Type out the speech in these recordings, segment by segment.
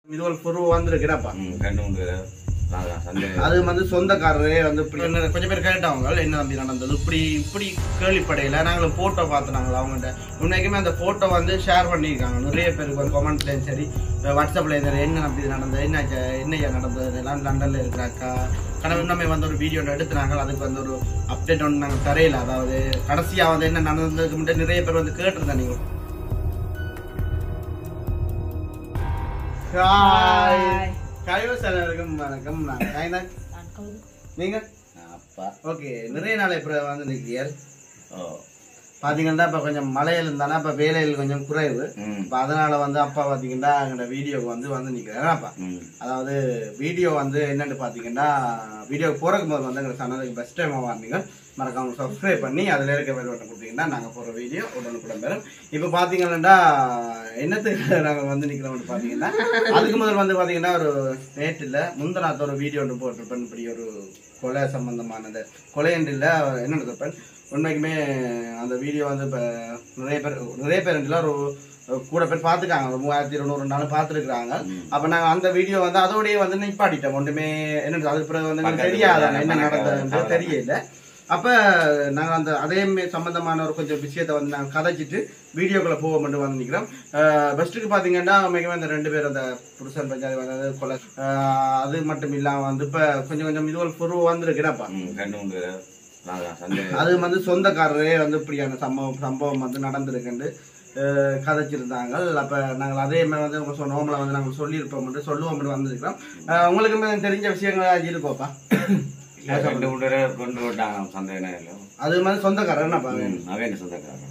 இது ஒரு பொருள் வந்திருக்குடாப்பா ம், ரெண்டு மூணு பேர் அதான் சண்டை அது வந்து சொந்தக்காரரே வந்து இப்படி என்ன- கொஞ்சம் பேர் கேட்டவங்க என்ன தம்பி நடந்தது இப்படி இப்படி கேள்விப்படையில நாங்களும் போட்டோ பார்த்துனாங்களா அவங்கள்ட்ட உண்மைக்குமே அந்த போட்டோ வந்து ஷேர் பண்ணியிருக்காங்க நிறைய பேருக்கு வந்து கமெண்ட்லையும் சரி வாட்ஸ்அப்ல சரி என்ன நம்பி நடந்தது என்ன என்னையா நடந்தது எல்லாம் லண்டன்ல இருக்கிறாக்கா கடவுள் இன்னமே வந்து ஒரு வீடியோ எடுத்துனாங்க அதுக்கு வந்து ஒரு அப்டேட் ஒன்று நாங்கள் தரையில அதாவது கடைசியா வந்து என்ன நடந்ததுக்கு முன்னாடி நிறைய பேர் வந்து கேட்டிருந்தேன் நீங்க ஹாய் கழிவு செலவருக்கும் வணக்கம் நான் சாய்நாத். நீங்க அப்பா ஓகே நிறைய நாள் இப்போ வந்து நிற்கிறீர்கள் ஓ பார்த்தீங்கன்னா இப்போ கொஞ்சம் மழையில் இருந்தானா இப்போ வேலையில் கொஞ்சம் குறைவு ம் இப்போ அதனால வந்து அப்பா பார்த்தீங்கன்னா எங்களோட வீடியோக்கு வந்து வந்து நிற்கிறேன் அப்பா ம் அதாவது வீடியோ வந்து என்னன்னு பார்த்தீங்கன்னா வீடியோ போகிறக்கு போது வந்து எங்கள் சேனலுக்கு பெஸ்ட் டைம் வாங்க மறக்காம சப்ஸ்கிரைப் பண்ணி அதில் இருக்க வேலை பட்டன் கொடுத்தீங்கன்னா நாங்கள் போகிற வீடியோ உடனுக்குடன் பெறும் இப்போ பார்த்தீங்கன்னா என்னத்துக்கு நாங்கள் வந்து நிற்கிறோம்னு பார்த்தீங்கன்னா அதுக்கு முதல் வந்து பார்த்தீங்கன்னா ஒரு நேற்றில் முந்தநாத்த ஒரு வீடியோ ஒன்று போட்டிருப்பேன் இப்படி ஒரு கொலை சம்பந்தமானது கொலை என்று இல்லை என்ன இருப்பேன் உண்மைக்குமே அந்த வீடியோ வந்து இப்போ நிறைய பேர் நிறைய பேர் இல்லை ஒரு கூட பேர் பார்த்துக்காங்க ஒரு மூவாயிரத்தி இருநூறு நாள் பார்த்துருக்குறாங்க அப்ப நாங்க அந்த வீடியோ வந்து அதோடய வந்து நிப்பாட்டிட்டோம் ஒன்றுமே என்ன அது பிறகு வந்து எங்களுக்கு தெரியாது என்ன நடந்ததுன்னு தெரியல அப்ப நாங்க அந்த அதே மே- சம்பந்தமான ஒரு கொஞ்சம் விஷயத்த வந்து நாங்க கதைச்சிட்டு வீடியோக்குள்ள போக மட்டும் வந்து நிக்கிறோம் பெஸ்ட்டுக்கு பாத்தீங்கன்னா மிகவும் இந்த ரெண்டு பேர் அந்த புருஷன் பஞ்சாயத்து வந்து கொலை ஆஹ் அது மட்டும் இல்லாம வந்து இப்ப கொஞ்சம் கொஞ்சம் இதுவல் பொருள் வந்திருக்குடாப்பா ம் ரெண்டு மூணு பேர் அதான் சண்டை அது வந்து சொந்தக்காரரே வந்து இப்படியான சம்பவம் சம்பவம் வந்து நடந்திருக்குன்னு அஹ், கதைச்சிருந்தாங்க அப்ப நாங்கள் அதே மாதிரி வந்து உங்க சொன்ன நோம்பல வந்து நாங்கள் சொல்லியிருப்போம் சொல்லுவோம் வந்திருக்கிறோம் அஹ், உங்களுக்குமே தெரிஞ்ச விஷயங்கள் இருக்கோப்பா இல்ல, ரெண்டு மூணு பேரை கொண்டு விட்டாங்க சந்தேக நேரில் அது மாதிரி சொந்தக்காரர் என்னப்பா அவன் சொந்தக்காரன்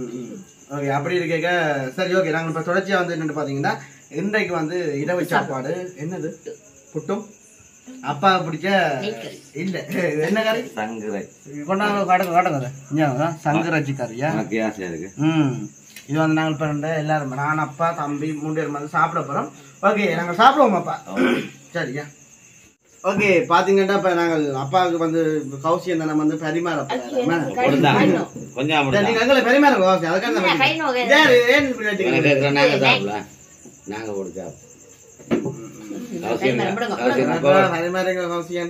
ஓகே அப்படி இருக்க சரி ஓகே நாங்கள் இப்போ தொடர்ச்சியாக வந்து என்னென்னு பார்த்தீங்கன்னா இன்றைக்கு வந்து இரவு சாப்பாடு என்னது புட்டும் அப்பா பிடிச்ச இல்ல இது என்ன கறி சங்குரை கொண்டாங்க காட்டுங்க காட்டுங்க இங்கே சங்கராட்சி கறியா உனக்கு ஆசையா இருக்கு ம் இது வந்து நாங்கள் இப்போ ரெண்டு எல்லாரும் நான் அப்பா தம்பி மூணு பேர் வந்து சாப்பிட போகிறோம் ஓகே நாங்கள் சாப்பிடுவோம் அப்பா சரியா ஓகே பாத்தீங்கன்னா இப்ப நாங்கள் அப்பாவுக்கு வந்து கௌசியம் தானே வந்து பரிமாற போறாரு. கொடுத்தாங்க கொஞ்சம் சரி, அப்படிதான் நீங்க எங்களை பரிமாற கௌசியம் அதுக்காக தான் வச்சிருக்கேன். யாரு, ஏன் இப்படி வச்சுக்கிறீங்க? உனக்கு இருக்கிற நாங்க சாப்பிடலாம் நாங்க கொடுத்தா அவசியம் இல்லை. அவசியம் இல்லை. அப்பா, பரிமாறுங்க கௌசியம்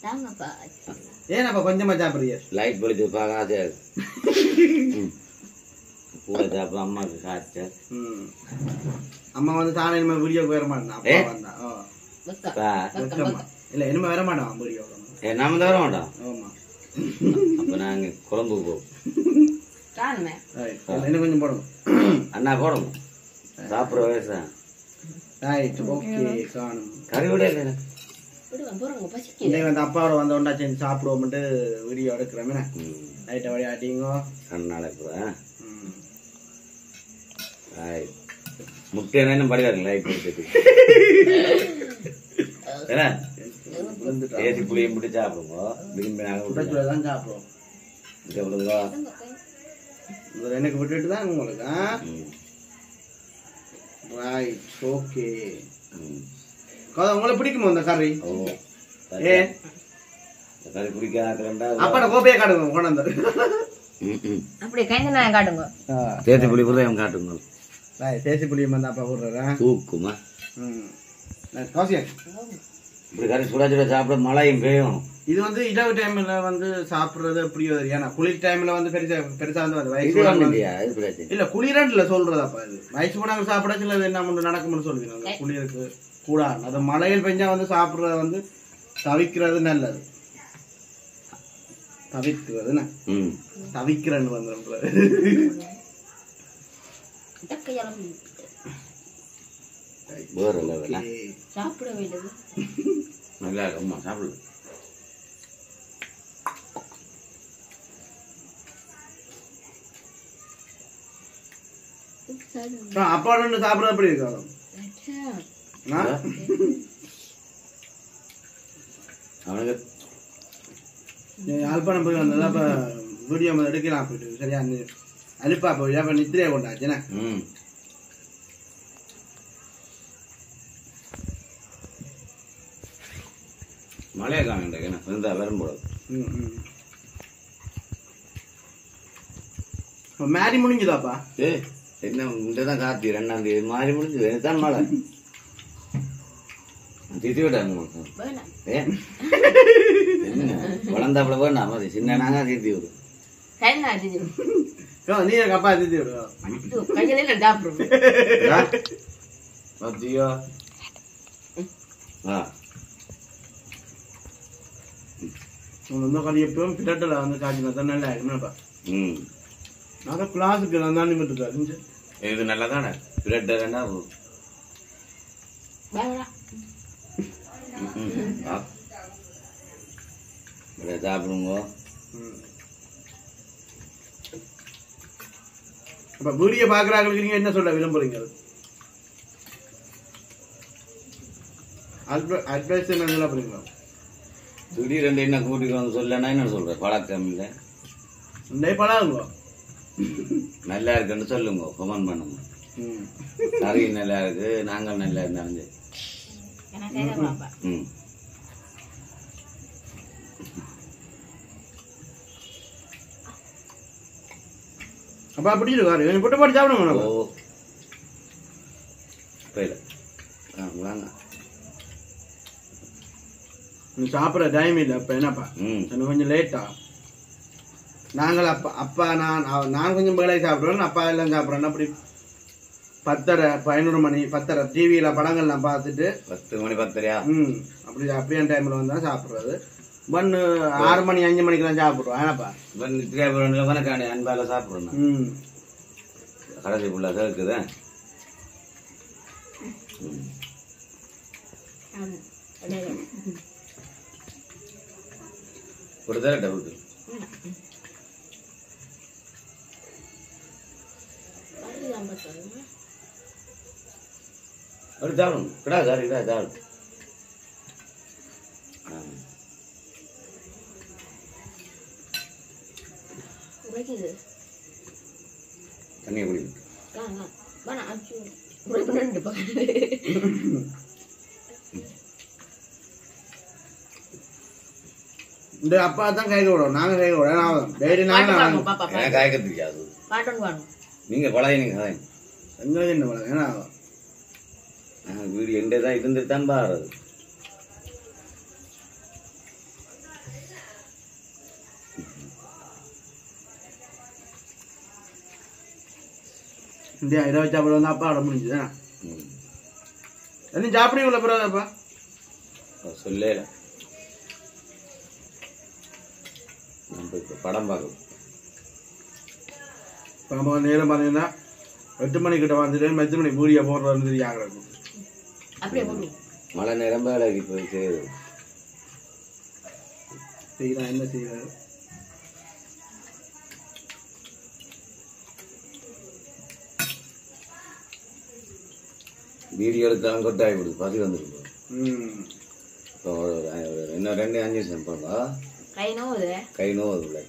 ஏன் அப்ப கொஞ்சமா சாப்பிடுறீங்க லைட் பொழிச்சு பார்க்க ஆசையா இருக்கு ம். கூட சாப்பிட அம்மாவுக்கு காய்ச்சல் ம். அம்மா வந்து தானே இனிமே வீடியோக்கு வர மாட்டேன் அப்பா ஏ? வந்தா ஓ. பா. வெக்கமா. இல்ல இனிமே வர மாட்டான் வீடியோக்கு ஏ, நாம தவிர மாட்டோம் ஆமா அப்ப நாங்க குழம்புக்கு போவோம் Right. இல்ல, இன்னும் கொஞ்சம் போடுங்க அண்ணா போடுங்க சாப்பிடுற வயசு தான் ரைட் ஓகே காணும் கறி விட இல்லை இன்னைக்கு வந்து அப்பாவோட வந்த ஒன்றா சேர்ந்து சாப்பிடுவோம்ட்டு வீடியோ எடுக்கிறோமே ம். லைட்டை வழி ஆட்டிங்கோ கண்ணால இருக்கிறேன் ம். ரைட் முட்டை என்ன படிக்காது லைட் கொடுத்துட்டு என்ன விழுந்துட்டா. ஏசி புளியும் பிடிச்சி சாப்பிடுங்க விரும்பி நாங்கள் விட்டுருவோம் சுடச்சுட தான் சாப்பிடுவோம் இங்கே விடுங்க இவர் எனக்கு விட்டுட்டு தான் உங்களுக்கு ம். ரைட் ஓகே ம். உங்களுக்கு பிடிக்குமா இந்த கறி ஓ ஏ இந்த கறி பிடிக்காதுண்டா அப்பாட கோப்பையை காடுங்க கொண்டு வந்தாரு அப்படியே கைந்த நான் காட்டுங்க தேசி புளி புரியும் காட்டுங்க ரைட் தேசி புளியம் வந்து அப்பா விடுறேன் தூக்குமா ம் கௌசியம் இப்படி கறி சுட சுட சாப்பிட மழையும் பெய்யும் இது வந்து இரவு டைம்ல வந்து சாப்பிடுறது எப்படி வருது ஏன்னா குளிர் டைம்ல வந்து பெருசா பெருசா வந்து வருது வயசு இது கூட ஒண்ணும் வந்து- இல்லையா இது பிரச்சனை இல்ல குளிரன்ல சொல்றதாப்பா இது வயசு கூட நாங்க சாப்பிட சில என்ன ஒண்ணு நடக்கும்னு சொல்லுவீங்க குளிருக்கு கூடாது அது மழையில் பெஞ்சா வந்து சாப்பிடுறது வந்து தவிக்கிறது நல்லது தவிர்க்கிறது என்ன ம் தவிக்கிறன்னு வந்து வேற லெவலா சாப்பிட வேண்டியது நல்லா இருக்கும்மா சாப்பிடு அப்பா நின்று சாப்பிடுறது எப்படி இருக்காது அவனுக்கு யாழ்ப்பாணம் போய் வந்ததா அப்ப வீடியோ எடுக்கலாம் போயிட்டு சரியா அந்த அனுப்பா போய் அப்ப நித்திரையை கொண்டாச்சுன்னா ம் மழையை காமிண்டா என்ன இருந்தா வரும்போது ம், ம். இப்ப மேரி முடிஞ்சுதாப்பா ஏ என்ன இந்த தான் கார்த்தி ரெண்டாம் தேதி மாறி முடிஞ்சது தான் மழை திட்டி விட்டாங்க வேணாம் ஏ என்ன வளர்ந்தாப்புல வேணாம் அது சின்ன நாங்க தீர்த்தி விடும் கை நான் அடிச்சிடும் நீ எங்க அப்பா திட்டி விடுவோம் கையில இல்லை சாப்பிடுவோம் மத்தியோ ஆ இந்த கறி எப்பவும் பிளட்டில் வந்து காய்ச்சினா தான் நல்லா இருக்குமேப்பா ம் நான் கிளாஸுக்கு நான் தான் நிமிட்டு இருக்காரு இது நல்லா தானே பிரெட் வேணா வேணாம் சாப்பிடுங்க அப்ப வீடியோ பாக்குறாங்களுக்கு நீங்க என்ன சொல்ல விரும்புறீங்க அட்வைஸ் என்ன சொல்ல போறீங்களா திடீரெண்டு என்ன கூட்டிட்டு வந்து சொல்லனா என்ன சொல்ற பழக்கம் இல்லை இந்த பழகுங்க நல்லா இருக்குன்னு சொல்லுங்க கமெண்ட் பண்ணுங்க கறி நல்லா இருக்கு நாங்கள் நல்லா இருந்தாலும் சரி எனக்கு கையில வாப்பா ம் அப்ப அப்படி இருக்காரு கொஞ்சம் புட்டு போட்டு சாப்பிடுங்க ஓ நம்ம. போயில ஆ வாங்க நீ சாப்பிட டைம் இல்லை அப்ப என்னப்பா ம் எனக்கு கொஞ்சம் லேட்டா நாங்கள் அப்பா அப்பா நான் அவ- நான் கொஞ்சம் வேலை சாப்பிடுவேன் அப்பா எல்லாம் சாப்பிட்றேன் அப்படி பத்தரை பதினோரு மணி பத்தரை டிவியில படங்கள்லாம் பார்த்துட்டு பத்து மணி பத்தரையா ம் அப்படி அப்படியான டைம்ல வந்தா சாப்பிடுறது ஒன்று ஆறு மணி அஞ்சு மணிக்கு தான் சாப்பிடுவோம் ஏன்னாப்பா இப்போ நித்யாபுரம் வனக்காண்டி அன்பால சாப்பிட்றோம் நான். ம் கடைசி ஃபுல்லாக இருக்குதா ஆமா. அடடே. ஒரு தர டவுட்டு வருதாம் பாத்தோம்னா. ஒரு சாப்பிடணும் கிடா சாரி கிடா சாப்பிடும் ஆ உரைக்குது. தண்ணியை குடிக்கும் வாங்க. வேணாம், அச்சு. உரைப்பு நின்று பக்கத்துல. இந்த அப்பா தான் கை விடும் நாங்க கை விடும் ஏன்னா டெய்லி பாட்டு நாங்க பாடுங்க, பாப்பா, பாட்டு. எனக்கு காய்க்க தெரியாது பாட்டுன்னு பாடுங்க. நீங்க பழைய நீங்க கதை எங்க என்ன பண்ணுறது ஏன்னா நான் வீடு எண்டே தான் இருந்துட்டு தான் பாடுறது இந்த இதை வச்சு அப்புறம் வந்து அப்பா விட முடிஞ்சுது ம் எல்லாம் சாப்பிடுவீங்களா பிறகு அப்பா சொல்லல நம்ம இப்போ படம் பார்க்கணும் இப்போ நம்ம நேரம் பார்த்தீங்கன்னா எட்டு மணிக்கிட்ட வந்துட்டு எட்டு மணிக்கு பூரியா போடுறது தெரியாங்க அப்படியே போடுங்க. மழை நேரம் வேலைக்கு போய் செய்யுது செய்யலாம் என்ன செய்யறாரு வீடியோ எடுத்தாலும் கொட்டாய் விடுது பசி வந்துருக்கு ம் இப்போ ஒரு ஒரு இன்னும் ரெண்டு அஞ்சு நிமிஷம் போகா கை நோவுது. கை நோவுது இல்லை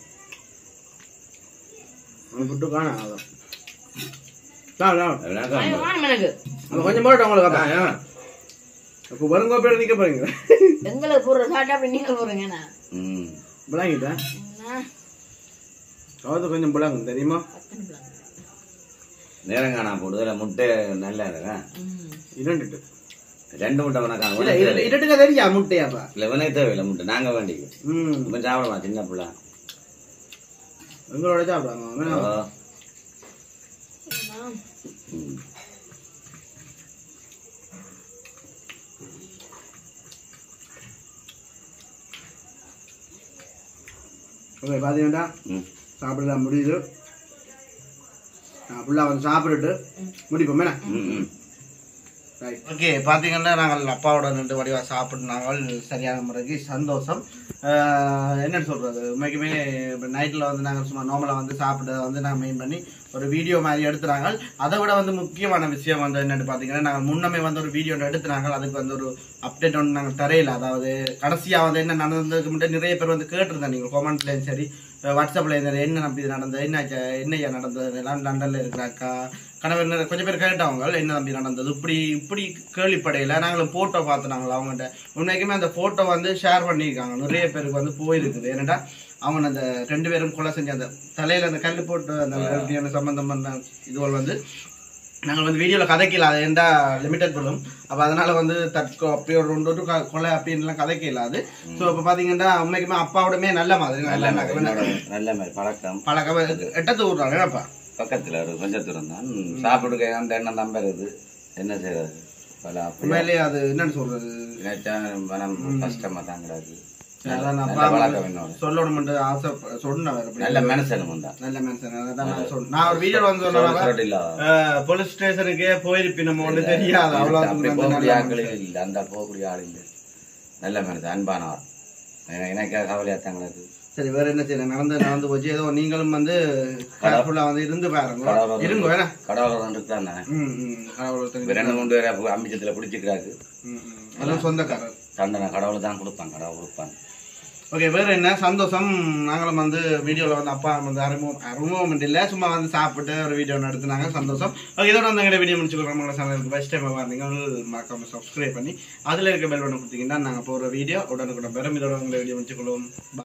அவன் விட்டு காண அதான் சாப்பிடு, சாப்பிடு. அதெல்லாம் கை காணும். வேணும் எனக்கு. அப்ப கொஞ்சம் போட்டு உங்களுக்கு அப்பா அப்போ வருங்க பேர் நிக்க போறீங்க எங்களுக்கு போடுற சாட்டை அப்படி நீங்க போடுறீங்கண்ணா ம் விளங்கிட்டேன் என்ன? அதாவது கொஞ்சம் விளங்கும் தெரியுமா பத்தனை பிள்ளைங்க. நேரம் காணா போடுது முட்டை நல்லா இருக்கா ம். இரண்டு ரெண்டு முட்டை உனக்கு இல்ல இரண்டு இரண்டுக்கு தெரியா முட்டையாப்பா இல்லை வினை தேவையில்லை முட்டை நாங்க வேண்டிக்கு ம் இப்போ சாப்பிடலாம் சின்ன பிள்ளை எங்களோட சாப்பிடுவாங்க ஓ. வேணாமா? என்ன? ம். ஓகே பார்த்தீங்கன்னா ம் சாப்பிடலாம் முடியுது ஃபுல்லாக வந்து சாப்பிட்டுட்டு முடிப்போம் என்ன ம் ம் ஓகே பார்த்தீங்கன்னா நாங்கள் அப்பாவோட ரெண்டு வடிவாக சாப்பிட்டு நாங்கள் சரியான முறைக்கு சந்தோஷம் ஆஹ் என்னன்னு சொல்கிறது உண்மைக்குமே இப்போ நைட்டில் வந்து நாங்கள் சும்மா நார்மலாக வந்து சாப்பிட்டதை வந்து நாங்கள் மெயின் பண்ணி ஒரு வீடியோ மாதிரி எடுத்துறாங்க அதை விட வந்து முக்கியமான விஷயம் வந்து என்னன்னு பார்த்தீங்கன்னா நாங்கள் முன்னமே வந்து ஒரு வீடியோ எடுத்துனாங்க அதுக்கு வந்து ஒரு அப்டேட் ஒன்று நாங்கள் தரையில அதாவது கடைசியாக வந்து என்ன நடந்ததுக்கு முன்னாடி நிறைய பேர் வந்து கேட்டிருந்தேன் நீங்கள் கமெண்ட்லேயும் சரி வாட்ஸ்அப்பில் இந்த என்ன நம்பி இது நடந்தது என்ன என்னையா நடந்தது எல்லாம் லண்டனில் இருக்கிறாக்கா கணவர் நிறைய- கொஞ்சம் பேர் கேட்டவங்க என்ன தம்பி நடந்தது இப்படி இப்படி கேள்விப்படையில நாங்களும் போட்டோ பார்த்து நாங்கள் அவங்ககிட்ட உண்மைக்குமே அந்த போட்டோ வந்து ஷேர் பண்ணியிருக்காங்க நிறைய பேருக்கு வந்து போயிருக்குது ஏன்னாடா அவங்க அந்த ரெண்டு பேரும் கொலை செஞ்ச அந்த தலையில அந்த கல் போட்டு அந்த எப்படியான சம்பந்தம் பண்ண இதுவள் வந்து நாங்கள் வந்து வீடியோவில் கதைக்கல அது எந்த லிமிட்டட் பண்ணும் அப்போ அதனால வந்து தற்கொ அப்படி ஒரு ரெண்டு ஒரு க- கொலை அப்படின்லாம் கதைக்க இல்லாது ஸோ இப்போ பார்த்தீங்கன்னா உண்மைக்குமே அப்பாவோடமே நல்ல மாதிரி நல்ல நல்ல மாதிரி என்னோட நல்ல மாதிரி பழக்கம் பழக்கம் எட்டத்து விடுறாங்க என்னப்பா பக்கத்துல ஒரு கொஞ்சம் தூரம் தான் சாப்பிடுக்க அந்த எண்ணம் நம்புறது என்ன செய்யறது பல அப்படி உண்மையிலேயே அது என்னன்னு சொல்றது நினைச்சா மனம் கஷ்டமா தான் கிடக்கு அதான் நான் நல்ல அப்பா பழக்கம் என்னோட சொல்லணும்னு ஆசை சொன்னேன் அப்படி. நல்ல மனுஷனும் தான் நல்ல மனுஷன் அதான் நான் சொன்னேன் நான் ஒரு வீடியோவில் வந்து சொன்னேன் சொல்றது இல்ல போலீஸ் ஸ்டேஷனுக்கே போயிருப்பி நம்ம ஒன்று தெரியாது அவ்வளோ அப்படி தூரம் வந்து போகக்கூடிய நல்ல ஆட்கள் இல்லை அந்த போகக்கூடிய ஆள் இல்லை நல்ல மனுஷன் அன்பானவர் எனக்கு- எனக்கு கவலையா தான் கிடக்கு சரி வேற என்ன செய்யலாம் நடந்து நடந்து போச்சு ஏதோ நீங்களும் வந்து கேர்ஃபுல்லா வந்து இருந்து பாருங்க கடவுள் இருங்க வேணா கடவுளை தான் தானே ம் ம் கடவுள் இப்ப தெரிஞ்சு ரெண்டு மூணு பேரை அம்பிச்சத்துல பிடிச்சிக்கிறாரு ம் ம் அதுவும் சொந்தக்காரர் தண்டனை கடவுளை தான் கொடுப்பான் கடவுள் கொடுப்பான் ஓகே வேற என்ன சந்தோஷம் நாங்களும் வந்து வீடியோவில் வந்து அப்பா வந்து அறிமுகம் அறிமுகம் இல்லை சும்மா வந்து சாப்பிட்டு ஒரு வீடியோ எடுத்துனாங்க சந்தோஷம் ஓகே இதோட வந்து எங்களை வீடியோ முடிச்சுக்கிறோம் உங்களை சேனலுக்கு ஃபஸ்ட் டைம் வந்தீங்க மறக்காம சப்ஸ்கிரைப் பண்ணி அதில் இருக்க பெல் பட்டன் கொடுத்தீங்கன்னா நாங்கள் போகிற வீடியோ உடனுக்குடன் பெறும் இதோட உங்களை வீடியோ முடிச்சுக்கொள்வோம்